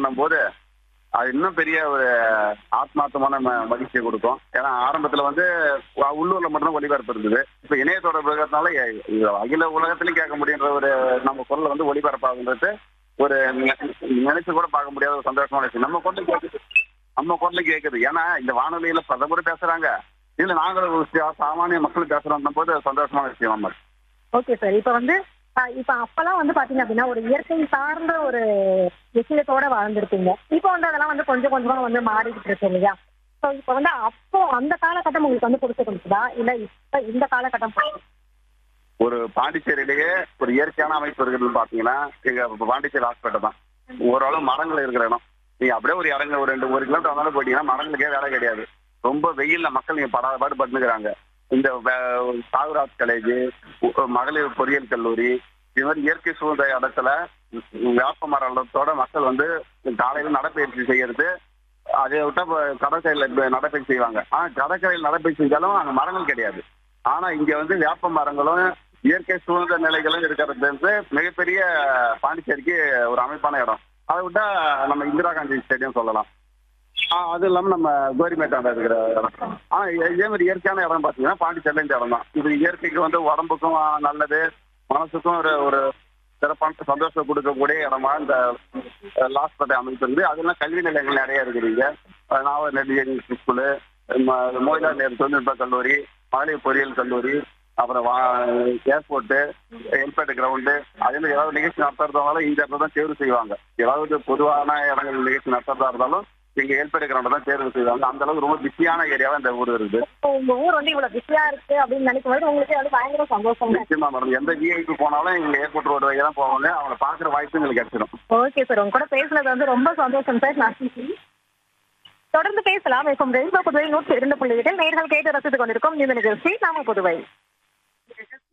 பண்ணும்போது அது இன்னும் பெரிய ஒரு ஆத்மார்த்தமான ம- மகிழ்ச்சியை கொடுக்கும் ஏன்னா ஆரம்பத்துல வந்து அ- உள்ளூர்ல மட்டும்தான் ஒளிபரப்பு இருந்தது இப்ப இணைய தொடர்பு இருக்கிறதுனால எ- இது அகில உலகத்திலையும் கேட்க முடியுன்ற ஒரு நம்ம குரல் வந்து ஒளிபரப்பாகுன்றது ஒரு நி- நினைச்சு கூட பார்க்க முடியாத ஒரு சந்தோஷமான விஷயம் நம்ம குரல் கேட்குது நம்ம குரல் கேட்குது ஏன்னா இந்த வானொலியில பிரதமர் பேசுறாங்க இதுல நாங்களும் ஒரு சா- சாமானிய மக்கள் பேசுறோம் போது அது சந்தோஷமான விஷயம் நம்ம ஓகே சார் இப்ப வந்து ஆஹ் இப்ப அப்பெல்லாம் வந்து பாத்தீங்க அப்படின்னா ஒரு இயற்கை சார்ந்த ஒரு விஷயத்தோட வாழ்ந்திருப்பீங்க இப்போ வந்து அதெல்லாம் வந்து கொஞ்சம் கொஞ்சமா வந்து மாறிக்கிட்டு இருக்கு இல்லையா ஸோ இப்போ வந்து அப்போ அந்த காலகட்டம் உங்களுக்கு வந்து பிடிச்சி கொடுக்குதா இல்ல இப்ப இந்த காலகட்டம் பிடிச்சிருக்கா? ஒரு பாண்டிச்சேரியிலேயே ஒரு இயற்கையான அமைப்பு இருக்குதுன்னு பாத்தீங்கன்னா எங்க பாண்டிச்சேரி ஹாஸ்பிட்டல் தான் ஓரளவு மரங்கள் இருக்கிற இடம் நீங்க அப்படியே ஒரு இறங்க ஒரு ரெண்டு ஒரு கிலோமீட்டர் வந்தாலும் போயிட்டீங்கன்னா மரங்களுக்கே வேலை கிடையாது ரொம்ப வெயில்ல மக்கள் நீங்க படாத பாடு பட்டுக்கிறாங்க இந்த வே- சாகுராஜ் காலேஜ் மகளிர் பொறியியல் கல்லூரி இது மாதிரி இயற்கை சூழ்ந்த இடத்துல வேப்ப மரத்தோட மக்கள் வந்து காலையில நடைப்பயிற்சி செய்யறது அதை விட்டா இப்ப கடற்கரையில நடைப்பயிற்சி செய்வாங்க ஆனா கடற்கரையில் நடைப்பயிற்சி செஞ்சாலும் அங்க மரங்கள் கிடையாது ஆனா இங்க வந்து வேப்ப மரங்களும் இயற்கை சூழ்ந்த நிலைகளும் இருக்கிறது வந்து மிகப்பெரிய பாண்டிச்சேரிக்கு ஒரு அமைப்பான இடம் அதை விட்டா நம்ம இந்திரா காந்தி ஸ்டேடியம் சொல்லலாம் ஆஹ் அது இல்லாம நம்ம கோரிமேட்டாண்ட இருக்கிற இடம் ஆனா இதே- இதே மாதிரி இயற்கையான இடம் பாத்தீங்கன்னா பாண்டிச்சேரியில இந்த இடம் தான் இது இயற்கைக்கு வந்து உடம்புக்கும் ஆஹ், நல்லது மனசுக்கும் ஒரு ஒரு சிறப்பான சந்தோஷம் கொடுக்கக்கூடிய இடமா இந்த லாஸ்பேட்டை அமைப்பு இருந்து அதெல்லாம் கல்வி நிலையங்கள் நிறைய இருக்குதுங்க நாவல் நெடியன் ஸ்கூலு மோதிலால் நேரு தொழில்நுட்ப கல்லூரி மகளிர் பொறியியல் கல்லூரி அப்புறம் வா ஏர்போர்ட்டு எல்பேட் கிரவுண்டு அதில் ஏதாவது நிகழ்ச்சி நடத்துறதாலும் இந்த இடத்துல தான் தேர்வு செய்வாங்க ஏதாவது பொதுவான இடங்கள் நிகழ்ச்சி நடத்துறதா இருந்தாலும் இங்க ஏல்பேட் கிரவுண்டை தான் தேர்வு செய்வாங்க அந்த அளவுக்கு ரொம்ப பிஸியான ஏரியாவா இந்த ஊர் இருக்குது இப்போ உங்க ஊர் வந்து இவ்வளவு பிஸியா இருக்கு அப்படின்னு நினைக்கும் போது உங்களுக்கு வந்து பயங்கர சந்தோஷம் நிச்சயமா மேடம் எந்த விஐபி போனாலும் இங்க ஏர்போர்ட் ரோடு வழியா தான் போவாங்க அவங்கள பாக்குற வாய்ப்பு எங்களுக்கு கிடைச்சிடும் ஓகே சார் உங்க கூட பேசுனது வந்து ரொம்ப சந்தோஷம் சார் நான் தொடர்ந்து பேசலாம் இப்போ ரெயின்போ புதுவை நூற்றி இரண்டு புள்ளி எட்டில் நேர்கள் கேட்டு ரசித்துக் கொண்டிருக்கும் இந்த நிகழ்ச்சி நாம புதுவை